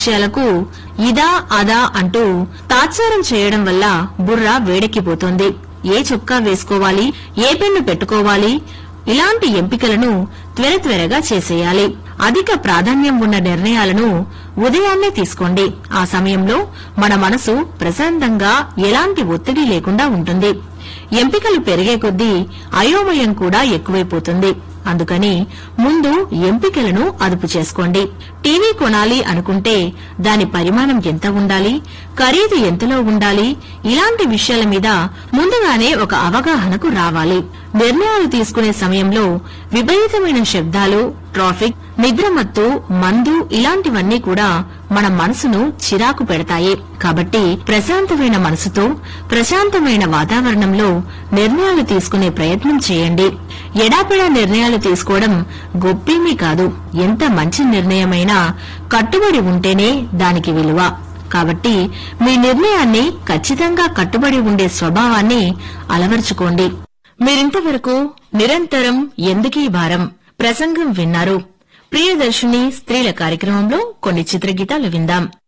విషయాలకు ఇదా అదా అంటూ తాత్సారం చేయడం వల్ల బుర్ర వేడెక్కిపోతుంది ఏ చొక్కా వేసుకోవాలి ఏ పెన్ను పెట్టుకోవాలి ఇలాంటి ఎంపికలను త్వర త్వరగా చేసేయాలి అధిక ప్రాధాన్యం ఉన్న నిర్ణయాలను ఉదయాన్నే తీసుకోండి ఆ సమయంలో మన మనసు ప్రశాంతంగా ఎలాంటి ఒత్తిడి లేకుండా ఉంటుంది ఎంపికలు పెరిగే కొద్దీ అయోమయం కూడా ఎక్కువైపోతుంది అందుకని ముందు ఎంపికలను అదుపు చేసుకోండి టీవీ కొనాలి అనుకుంటే దాని పరిమాణం ఎంత ఉండాలి ఖరీదు ఎంతలో ఉండాలి ఇలాంటి విషయాల మీద ముందుగానే ఒక అవగాహనకు రావాలి నిర్ణయాలు తీసుకునే సమయంలో విపరీతమైన శబ్దాలు ట్రాఫిక్ నిద్రమత్తు మందు ఇలాంటివన్నీ కూడా మన మనసును చిరాకు పెడతాయి కాబట్టి ప్రశాంతమైన మనసుతో ప్రశాంతమైన వాతావరణంలో నిర్ణయాలు తీసుకునే ప్రయత్నం చేయండి ఎడాపెడా నిర్ణయాలు తీసుకోవడం గొప్పేమీ కాదు ఎంత మంచి నిర్ణయమైనా కట్టుబడి ఉంటేనే దానికి విలువ కాబట్టి మీ నిర్ణయాన్ని ఖచ్చితంగా కట్టుబడి ఉండే స్వభావాన్ని అలవర్చుకోండి మీరింతవరకు నిరంతరం ఎందుకీ భారం ప్రసంగం విన్నారు ప్రియదర్శిని స్త్రీల కార్యక్రమంలో కొన్ని చిత్రగీతాలు విందాం